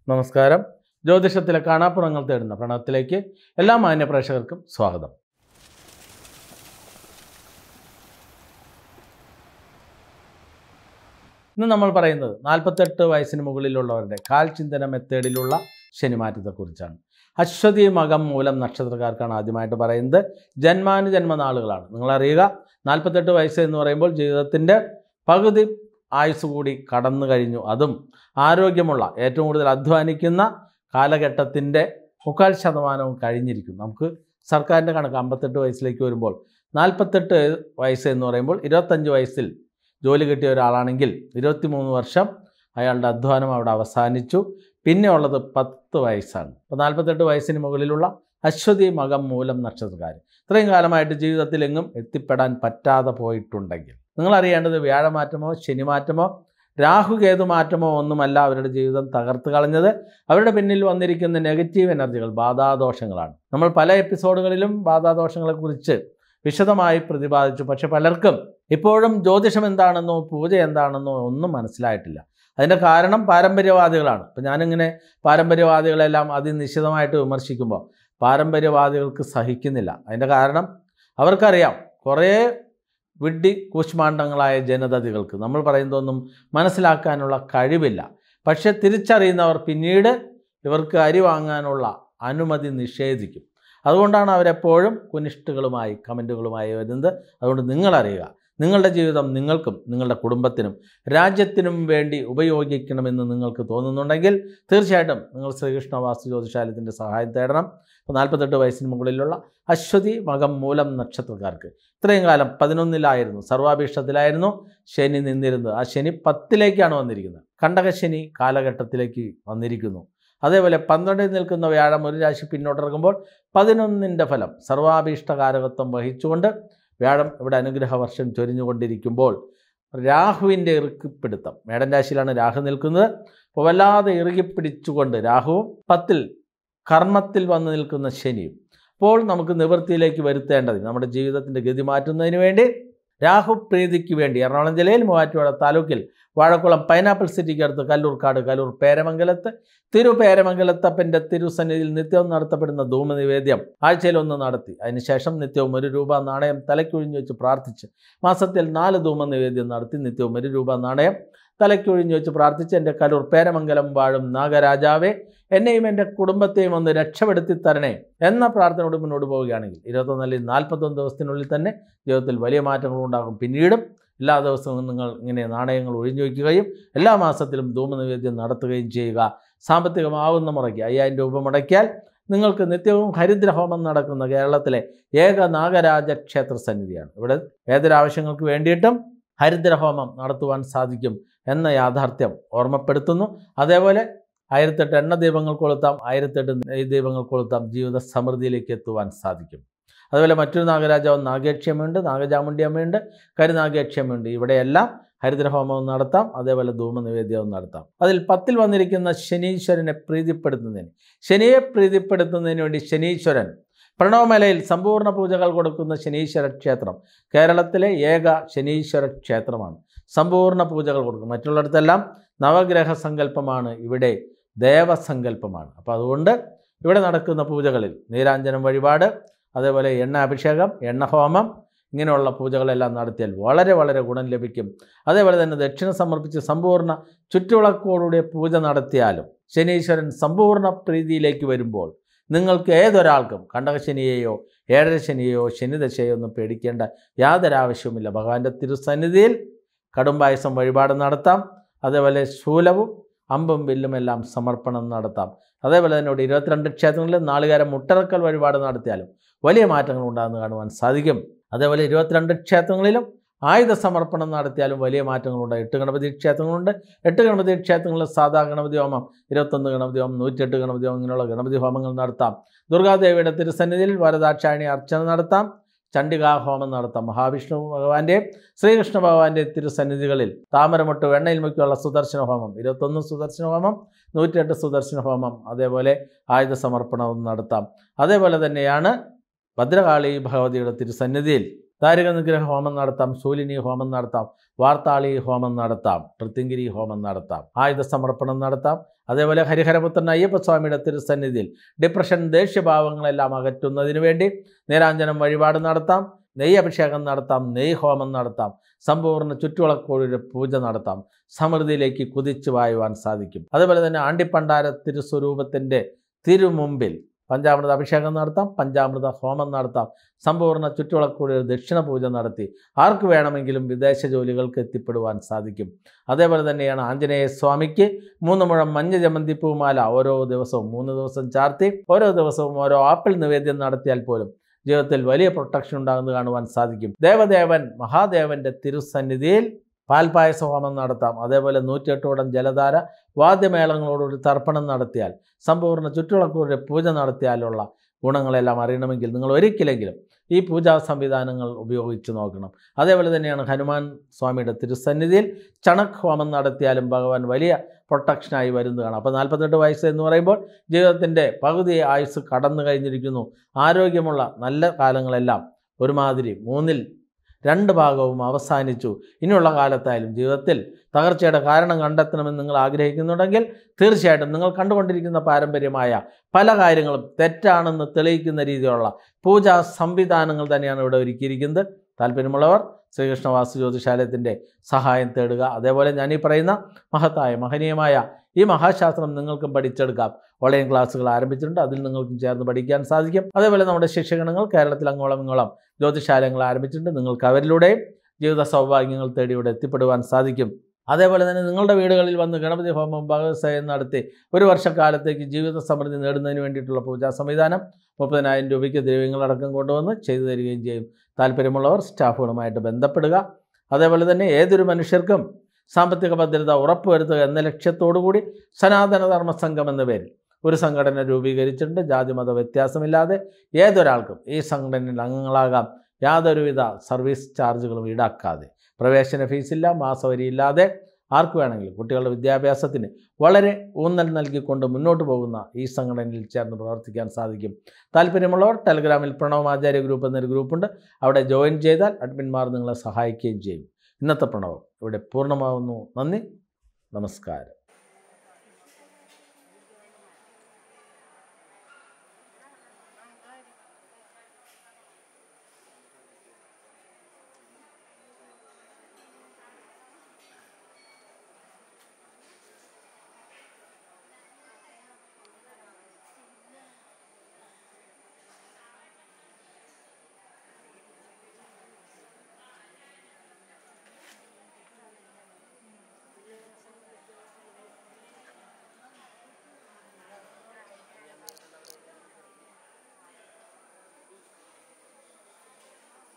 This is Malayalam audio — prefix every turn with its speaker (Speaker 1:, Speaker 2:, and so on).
Speaker 1: നമസ്കാരം ജ്യോതിഷത്തിലെ കാണാപ്പുറങ്ങൾ തേടുന്ന പ്രണവത്തിലേക്ക് എല്ലാ മാന്യ പ്രേക്ഷകർക്കും സ്വാഗതം ഇന്ന് നമ്മൾ പറയുന്നത് നാൽപ്പത്തെട്ട് വയസ്സിന് മുകളിലുള്ളവരുടെ കാൽ ചിന്തന മെത്തേഡിലുള്ള ശനിമാറ്റത്തെക്കുറിച്ചാണ് അശ്വതി മകം മൂലം നക്ഷത്രക്കാർക്കാണ് ആദ്യമായിട്ട് പറയുന്നത് ജന്മാനുജന്മ നാളുകളാണ് നിങ്ങളറിയുക നാൽപ്പത്തെട്ട് വയസ്സ് എന്ന് പറയുമ്പോൾ ജീവിതത്തിൻ്റെ പകുതി ആയുസ് കൂടി കടന്നു കഴിഞ്ഞു അതും ആരോഗ്യമുള്ള ഏറ്റവും കൂടുതൽ അധ്വാനിക്കുന്ന കാലഘട്ടത്തിൻ്റെ മുക്കാൽ ശതമാനവും കഴിഞ്ഞിരിക്കും നമുക്ക് സർക്കാരിൻ്റെ കണക്ക് അമ്പത്തെട്ട് വയസ്സിലേക്ക് വരുമ്പോൾ നാൽപ്പത്തെട്ട് വയസ്സ് എന്ന് പറയുമ്പോൾ ഇരുപത്തഞ്ച് വയസ്സിൽ ജോലി കിട്ടിയ ഒരാളാണെങ്കിൽ ഇരുപത്തിമൂന്ന് വർഷം അയാളുടെ അധ്വാനം അവിടെ അവസാനിച്ചു പിന്നെ ഉള്ളത് പത്ത് വയസ്സാണ് അപ്പോൾ നാൽപ്പത്തെട്ട് വയസ്സിന് മുകളിലുള്ള അശ്വതി മകം മൂലം നക്ഷത്രക്കാർ ഇത്രയും കാലമായിട്ട് ജീവിതത്തിൽ എങ്ങും എത്തിപ്പെടാൻ പറ്റാതെ പോയിട്ടുണ്ടെങ്കിൽ നിങ്ങൾ അറിയേണ്ടത് വ്യാഴമാറ്റമോ ശനിമാറ്റമോ രാഹുകേതു മാറ്റമോ ഒന്നുമല്ല അവരുടെ ജീവിതം തകർത്ത് കളഞ്ഞത് അവരുടെ പിന്നിൽ വന്നിരിക്കുന്ന നെഗറ്റീവ് എനർജികൾ ബാധാദോഷങ്ങളാണ് നമ്മൾ പല എപ്പിസോഡുകളിലും ബാധാദോഷങ്ങളെക്കുറിച്ച് വിശദമായി പ്രതിപാദിച്ചു പക്ഷെ പലർക്കും ഇപ്പോഴും ജ്യോതിഷം എന്താണെന്നോ പൂജ എന്താണെന്നോ ഒന്നും മനസ്സിലായിട്ടില്ല അതിൻ്റെ കാരണം പാരമ്പര്യവാദികളാണ് ഇപ്പം ഞാനിങ്ങനെ പാരമ്പര്യവാദികളെല്ലാം അതിനിശ്ചിതമായിട്ട് വിമർശിക്കുമ്പോൾ പാരമ്പര്യവാദികൾക്ക് സഹിക്കുന്നില്ല അതിൻ്റെ കാരണം അവർക്കറിയാം കുറേ വിഡ്ഢി കൂശ്മാണ്ഡങ്ങളായ ജനതതികൾക്ക് നമ്മൾ പറയുന്നതൊന്നും മനസ്സിലാക്കാനുള്ള കഴിവില്ല പക്ഷെ തിരിച്ചറിയുന്നവർ പിന്നീട് ഇവർക്ക് അരി വാങ്ങാനുള്ള അനുമതി നിഷേധിക്കും അതുകൊണ്ടാണ് അവരെപ്പോഴും കുനിഷ്ടുകളുമായി കമൻറ്റുകളുമായി വരുന്നത് അതുകൊണ്ട് നിങ്ങളറിയുക നിങ്ങളുടെ ജീവിതം നിങ്ങൾക്കും നിങ്ങളുടെ കുടുംബത്തിനും രാജ്യത്തിനും വേണ്ടി ഉപയോഗിക്കണമെന്ന് നിങ്ങൾക്ക് തോന്നുന്നുണ്ടെങ്കിൽ തീർച്ചയായിട്ടും നിങ്ങൾ ശ്രീകൃഷ്ണ വാസ്തു ജ്യോതിശാലയത്തിൻ്റെ സഹായം തേടണം ഇപ്പോൾ നാൽപ്പത്തെട്ട് വയസ്സിന് മുകളിലുള്ള അശ്വതി മകം മൂലം നക്ഷത്രക്കാർക്ക് ഇത്രയും കാലം പതിനൊന്നിലായിരുന്നു സർവാഭീഷ്ടത്തിലായിരുന്നു ശനി നിന്നിരുന്നത് ആ ശനി പത്തിലേക്കാണ് വന്നിരിക്കുന്നത് കണ്ടകശനി കാലഘട്ടത്തിലേക്ക് വന്നിരിക്കുന്നു അതേപോലെ പന്ത്രണ്ടിൽ നിൽക്കുന്ന വ്യാഴം ഒരു രാശി പിന്നോട്ടിറങ്ങുമ്പോൾ പതിനൊന്നിൻ്റെ ഫലം സർവാഭീഷ്ടകാരകത്വം വഹിച്ചുകൊണ്ട് വ്യാഴം ഇവിടെ അനുഗ്രഹ വർഷം ചൊരിഞ്ഞുകൊണ്ടിരിക്കുമ്പോൾ രാഹുവിൻ്റെ ഇറുക്കിപ്പിടുത്തം മേടൻ രാശിയിലാണ് രാഹു നിൽക്കുന്നത് അപ്പോൾ വല്ലാതെ ഇറുകിപ്പിടിച്ചുകൊണ്ട് രാഹുവും പത്തിൽ കർമ്മത്തിൽ വന്ന് നിൽക്കുന്ന ശനിയും അപ്പോൾ നമുക്ക് നിവൃത്തിയിലേക്ക് വരുത്തേണ്ടത് നമ്മുടെ ജീവിതത്തിൻ്റെ ഗതി മാറ്റുന്നതിന് വേണ്ടി രാഹു പ്രീതിക്ക് വേണ്ടി എറണാകുളം ജില്ലയിൽ മൂവാറ്റുപുഴ താലൂക്കിൽ വാഴക്കുളം പൈനാപ്പിൾ സിറ്റിക്ക് അടുത്ത് കല്ലൂർക്കാട് കല്ലൂർ പേരമംഗലത്ത് തിരുപേരമംഗലത്തപ്പൻ്റെ തിരുസന്നിധിയിൽ നിത്യവും നടത്തപ്പെടുന്ന ധൂമനിവേദ്യം ആഴ്ചയിൽ ഒന്ന് നടത്തി അതിനുശേഷം നിത്യവും ഒരു രൂപ നാണയം തലയ്ക്കൊഴിഞ്ഞു വെച്ച് പ്രാർത്ഥിച്ച് മാസത്തിൽ നാല് ധൂമനിവേദ്യം നടത്തി നിത്യവും ഒരു രൂപ നാണയം തലയ്ക്കൊഴിഞ്ഞു വെച്ച് പ്രാർത്ഥിച്ച് എൻ്റെ കലൂർ പേരമംഗലം വാഴും നാഗരാജാവെ എന്നെയും എൻ്റെ കുടുംബത്തെയും ഒന്ന് രക്ഷപ്പെടുത്തി തരണേ എന്ന പ്രാർത്ഥനയോട് മുന്നോട്ട് പോവുകയാണെങ്കിൽ ഇരുപത്തൊന്നല്ലെങ്കിൽ നാൽപ്പത്തൊന്ന് ദിവസത്തിനുള്ളിൽ തന്നെ ജീവിതത്തിൽ വലിയ മാറ്റങ്ങൾ ഉണ്ടാകും പിന്നീടും എല്ലാ ദിവസവും നിങ്ങൾ ഇങ്ങനെ നാണയങ്ങൾ ഒഴിഞ്ഞു വയ്ക്കുകയും എല്ലാ മാസത്തിലും ധൂമനിവേദ്യം നടത്തുകയും ചെയ്യുക സാമ്പത്തികമാവുന്ന മുറയ്ക്ക് അയ്യായിരം രൂപ മുടക്കിയാൽ നിങ്ങൾക്ക് നിത്യവും ഹരിദ്രഹോമം നടക്കുന്ന കേരളത്തിലെ ഏക നാഗരാജ ക്ഷേത്ര സന്നിധിയാണ് ഇവിടെ ഏതൊരാവശ്യങ്ങൾക്ക് വേണ്ടിയിട്ടും ഹരിദ്രഹോമം നടത്തുവാൻ സാധിക്കും എന്ന യാഥാർത്ഥ്യം ഓർമ്മപ്പെടുത്തുന്നു അതേപോലെ ആയിരത്തെട്ട് എണ്ണ ദീപങ്ങൾ കൊളുത്താം ആയിരത്തെട്ട് നെയ് ദീപങ്ങൾ കൊളുത്താം ജീവിത സമൃദ്ധിയിലേക്ക് എത്തുവാൻ സാധിക്കും അതുപോലെ മറ്റൊരു നാഗരാജാവ് നാഗേക്ഷ്യമുണ്ട് നാഗചാമുണ്ഡിയമ്മയുണ്ട് കരുനാഗേക്ഷ്യമുണ്ട് ഇവിടെയെല്ലാം ഹരിദ്രഹോമവും നടത്താം അതേപോലെ ധൂമനിവേദ്യവും നടത്താം അതിൽ പത്തിൽ വന്നിരിക്കുന്ന ശനീശ്വരനെ പ്രീതിപ്പെടുത്തുന്നതിന് ശനിയെ പ്രീതിപ്പെടുത്തുന്നതിന് വേണ്ടി ശനീശ്വരൻ പ്രണവമലയിൽ സമ്പൂർണ്ണ പൂജകൾ കൊടുക്കുന്ന ശനീശ്വര ക്ഷേത്രം കേരളത്തിലെ ഏക ശനീശ്വര ക്ഷേത്രമാണ് സമ്പൂർണ്ണ പൂജകൾ കൊടുക്കും മറ്റുള്ളിടത്തെല്ലാം നവഗ്രഹ സങ്കല്പമാണ് ഇവിടെ ദേവസങ്കല്പമാണ് അപ്പോൾ അതുകൊണ്ട് ഇവിടെ നടക്കുന്ന പൂജകളിൽ നീരാഞ്ജനം വഴിപാട് അതേപോലെ എണ്ണ അഭിഷേകം എണ്ണഹോമം ഇങ്ങനെയുള്ള പൂജകളെല്ലാം നടത്തിയാൽ വളരെ വളരെ ഗുണം ലഭിക്കും അതേപോലെ തന്നെ ദക്ഷിണ സമർപ്പിച്ച് സമ്പൂർണ്ണ ചുറ്റുവിളക്കോടുകൂടിയ പൂജ നടത്തിയാലും ശനീശ്വരൻ സമ്പൂർണ്ണ പ്രീതിയിലേക്ക് വരുമ്പോൾ നിങ്ങൾക്ക് ഏതൊരാൾക്കും കണ്ടകശനിയെയോ ഏഴരശനിയെയോ ശനിദശയോ ഒന്നും പേടിക്കേണ്ട യാതൊരു ആവശ്യവുമില്ല ഭഗവാന്റെ തിരുസന്നിധിയിൽ കടുംപായസം വഴിപാട് നടത്താം അതേപോലെ ശൂലവും അമ്പും വില്ലും എല്ലാം സമർപ്പണം നടത്താം അതേപോലെ തന്നെ ഇവിടെ ഇരുപത്തിരണ്ട് ക്ഷേത്രങ്ങളിൽ നാളുകാരം മുട്ടറക്കൽ വഴിപാട് നടത്തിയാലും വലിയ മാറ്റങ്ങൾ ഉണ്ടാകുന്ന കാണുവാൻ സാധിക്കും അതേപോലെ ഇരുപത്തിരണ്ട് ക്ഷേത്രങ്ങളിലും ആയുധ സമർപ്പണം നടത്തിയാലും വലിയ മാറ്റങ്ങളുണ്ട് എട്ട് ഗണപതി ക്ഷേത്രങ്ങളുണ്ട് എട്ട് ഗണപതി ക്ഷേത്രങ്ങളിൽ സാധാ ഗണപതി ഹോമം ഇരുപത്തൊന്ന് ഗണപതി ഹോമം നൂറ്റെട്ട് ഗണപതി ഹോമം ഇങ്ങനെയുള്ള ഗണപതി ഹോമങ്ങൾ നടത്താം ദുർഗാദേവിയുടെ തിരുസന്നിധിയിൽ വരദാക്ഷായണി അർച്ചന നടത്താം ചണ്ഡികാ ഹോമം നടത്താം മഹാവിഷ്ണു ഭഗവാന്റെയും ശ്രീകൃഷ്ണ ഭഗവാന്റെ തിരുസന്നിധികളിൽ താമരമുട്ട് വെണ്ണയിൽ മുക്കിയുള്ള സുദർശന ഹോമം ഇരുപത്തൊന്ന് സുദർശന ഹോമം നൂറ്റെട്ട് സുദർശന ഹോമം അതേപോലെ ആയുധ സമർപ്പണവും നടത്താം അതേപോലെ തന്നെയാണ് ഭദ്രകാളി ഭഗവതിയുടെ തിരുസന്നിധിയിൽ ദാരിക നിഗ്രഹ ഹോമം നടത്താം ശൂലിനി ഹോമം നടത്താം വാർത്താളി ഹോമം നടത്താം പൃത്തിങ്കിരി ഹോമം നടത്താം ആയുധ സമർപ്പണം നടത്താം അതേപോലെ ഹരിഹരപുത്രൻ അയ്യപ്പസ്വാമിയുടെ തിരുസന്നിധിയിൽ ഡിപ്രഷൻ ദേഷ്യഭാവങ്ങളെല്ലാം അകറ്റുന്നതിന് വേണ്ടി നീരാഞ്ജനം വഴിപാട് നടത്താം നെയ്യ് അഭിഷേകം നടത്താം നെയ്യ് ഹോമം നടത്താം സമ്പൂർണ്ണ ചുറ്റുവിളക്കോഴിയുടെ പൂജ നടത്താം സമൃദ്ധിയിലേക്ക് കുതിച്ചു വായുവാൻ സാധിക്കും അതുപോലെ തന്നെ ആണ്ടിപ്പണ്ടാര തിരുസ്വരൂപത്തിൻ്റെ തിരുമുമ്പിൽ പഞ്ചാമൃത അഭിഷേകം നടത്താം പഞ്ചാമൃത ഹോമം നടത്താം സമ്പൂർണ്ണ ചുറ്റുവിളക്കൂടിയ ദക്ഷിണ പൂജ നടത്തി ആർക്ക് വേണമെങ്കിലും വിദേശ ജോലികൾക്ക് എത്തിപ്പെടുവാൻ സാധിക്കും അതേപോലെ തന്നെയാണ് ആഞ്ജനേയ സ്വാമിക്ക് മൂന്ന് മുഴം മഞ്ഞ ജമന്തി പൂമാല ഓരോ ദിവസവും മൂന്ന് ദിവസം ചാർത്തി ഓരോ ദിവസവും ഓരോ ആപ്പിൾ നിവേദ്യം നടത്തിയാൽ പോലും ജീവിതത്തിൽ വലിയ പ്രൊട്ടക്ഷൻ ഉണ്ടാകുന്നത് കാണുവാൻ സാധിക്കും ദേവദേവൻ മഹാദേവന്റെ തിരുസന്നിധിയിൽ പാൽപായസ ഹോമം നടത്താം അതേപോലെ നൂറ്റിയെട്ടോടം ജലധാര വാദ്യമേളങ്ങളോടൊരു തർപ്പണം നടത്തിയാൽ സമ്പൂർണ്ണ ചുറ്റുവിളക്കൂടെ പൂജ നടത്തിയാലുള്ള ഗുണങ്ങളെല്ലാം അറിയണമെങ്കിൽ നിങ്ങൾ ഒരിക്കലെങ്കിലും ഈ പൂജാ സംവിധാനങ്ങൾ ഉപയോഗിച്ച് നോക്കണം അതേപോലെ തന്നെയാണ് ഹനുമാൻ സ്വാമിയുടെ തിരുസന്നിധിയിൽ ചണക് ഹോമം നടത്തിയാലും ഭഗവാൻ വലിയ പ്രൊട്ടക്ഷനായി വരുന്നതാണ് അപ്പോൾ നാൽപ്പത്തെട്ട് വയസ്സ് എന്ന് പറയുമ്പോൾ ജീവിതത്തിൻ്റെ പകുതി ആയുസ് കടന്നു കഴിഞ്ഞിരിക്കുന്നു ആരോഗ്യമുള്ള നല്ല കാലങ്ങളെല്ലാം ഒരുമാതിരി മൂന്നിൽ രണ്ട് ഭാഗവും അവസാനിച്ചു ഇനിയുള്ള കാലത്തായാലും ജീവിതത്തിൽ തകർച്ചയുടെ കാരണം കണ്ടെത്തണമെന്ന് നിങ്ങൾ ആഗ്രഹിക്കുന്നുണ്ടെങ്കിൽ തീർച്ചയായിട്ടും നിങ്ങൾ കണ്ടുകൊണ്ടിരിക്കുന്ന പാരമ്പര്യമായ പല കാര്യങ്ങളും തെറ്റാണെന്ന് തെളിയിക്കുന്ന രീതിയിലുള്ള പൂജാ സംവിധാനങ്ങൾ തന്നെയാണ് ഇവിടെ ഒരുക്കിയിരിക്കുന്നത് താല്പര്യമുള്ളവർ ശ്രീകൃഷ്ണ വാസ്തു ജ്യോതിശാലയത്തിൻ്റെ സഹായം തേടുക അതേപോലെ ഞാൻ ഈ പറയുന്ന മഹത്തായ മഹനീയമായ ഈ മഹാശാസ്ത്രം നിങ്ങൾക്കും പഠിച്ചെടുക്കാം ഓൺലൈൻ ക്ലാസ്സുകൾ ആരംഭിച്ചിട്ടുണ്ട് അതിൽ നിങ്ങൾക്കും ചേർന്ന് പഠിക്കാൻ സാധിക്കും അതേപോലെ നമ്മുടെ ശിക്ഷകണങ്ങൾ കേരളത്തിൽ അങ്ങോളം ഇങ്ങോളം ജ്യോതിശാലയങ്ങൾ ആരംഭിച്ചിട്ടുണ്ട് നിങ്ങൾക്ക് അവരിലൂടെയും ജീവിത സൗഭാഗ്യങ്ങൾ തേടി ഇവിടെ എത്തിപ്പെടുവാൻ സാധിക്കും അതേപോലെ തന്നെ നിങ്ങളുടെ വീടുകളിൽ വന്ന് ഗണപതി ഹോമം ഭഗവത്സയം നടത്തി ഒരു വർഷക്കാലത്തേക്ക് ജീവിത സമൃദ്ധി നേടുന്നതിന് വേണ്ടിയിട്ടുള്ള പൂജാ സംവിധാനം മുപ്പതിനായിരം രൂപയ്ക്ക് ദ്രവ്യങ്ങളടക്കം കൊണ്ടുവന്ന് ചെയ്തു തരികയും ചെയ്യും താല്പര്യമുള്ളവർ സ്റ്റാഫുകളുമായിട്ട് ബന്ധപ്പെടുക അതേപോലെ തന്നെ ഏതൊരു മനുഷ്യർക്കും സാമ്പത്തിക ഭദ്രത ഉറപ്പുവരുത്തുക എന്ന ലക്ഷ്യത്തോടുകൂടി സനാതന ധർമ്മ സംഘം എന്ന പേരിൽ ഒരു സംഘടന രൂപീകരിച്ചിട്ടുണ്ട് ജാതിമത വ്യത്യാസമില്ലാതെ ഏതൊരാൾക്കും ഈ സംഘടനയിൽ അംഗങ്ങളാകാം യാതൊരുവിധ സർവീസ് ചാർജുകളും ഈടാക്കാതെ പ്രവേശന ഫീസില്ല മാസവരിയില്ലാതെ ആർക്ക് വേണമെങ്കിലും കുട്ടികളുടെ വിദ്യാഭ്യാസത്തിന് വളരെ ഊന്നൽ നൽകിക്കൊണ്ട് മുന്നോട്ട് പോകുന്ന ഈ സംഘടനയിൽ ചേർന്ന് പ്രവർത്തിക്കാൻ സാധിക്കും താല്പര്യമുള്ളവർ ടെലഗ്രാമിൽ പ്രണവമാചാര്യ ഗ്രൂപ്പ് എന്നൊരു ഗ്രൂപ്പുണ്ട് അവിടെ ജോയിൻ ചെയ്താൽ അഡ്മിന്മാർ നിങ്ങളെ സഹായിക്കുകയും ചെയ്യും ഇന്നത്തെ പ്രണവം ഇവിടെ പൂർണ്ണമാവുന്നു നന്ദി നമസ്കാരം